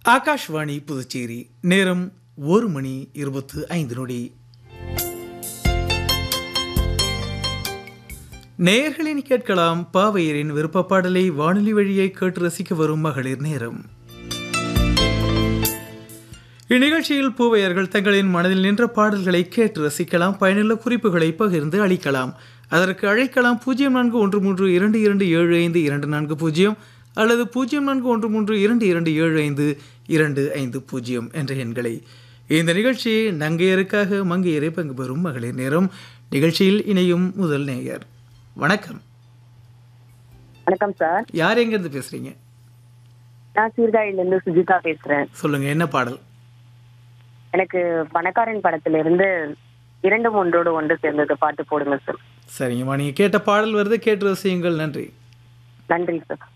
ஆகாஷ்வாணி புதுச்சேரி நேரம் ஒரு மணி இருபத்து ஐந்து நொடி நேயர்களின் கேட்கலாம் பாவையரின் விருப்ப பாடலை வானொலி வழியை கேட்டு ரசிக்க வரும் மகளிர் நேரம் இந்நிகழ்ச்சியில் பூவையர்கள் தங்களின் மனதில் நின்ற பாடல்களை கேட்டு ரசிக்கலாம் பயனுள்ள குறிப்புகளை பகிர்ந்து அளிக்கலாம் அதற்கு அழைக்கலாம் பூஜ்ஜியம் நான்கு ஒன்று மூன்று இரண்டு இரண்டு ஏழு ஐந்து இரண்டு நான்கு பூஜ்ஜியம் அல்லது பூஜ்ஜியம் நான்கு ஒன்று மூன்று இரண்டு இரண்டு ஏழு ஐந்து இரண்டு ஐந்து பூஜ்ஜியம் என்ற எண்களை இந்த நிகழ்ச்சி நங்கையருக்காக மங்கையரை பங்கு பெறும் மகளிர் நேரம் நிகழ்ச்சியில் இணையும் முதல் நேயர் வணக்கம் வணக்கம் சார் யார் எங்கேருந்து பேசுறீங்க நான் சீர்காழில இருந்து சுஜிதா பேசுறேன் சொல்லுங்க என்ன பாடல் எனக்கு பணக்காரன் படத்துல இருந்து இரண்டு ஒன்றோடு ஒன்று சேர்ந்தது பாட்டு போடுங்க சார் சரிங்கம்மா நீங்கள் கேட்ட பாடல் வருது கேட்டு ரசியுங்கள் நன்றி நன்றி சார்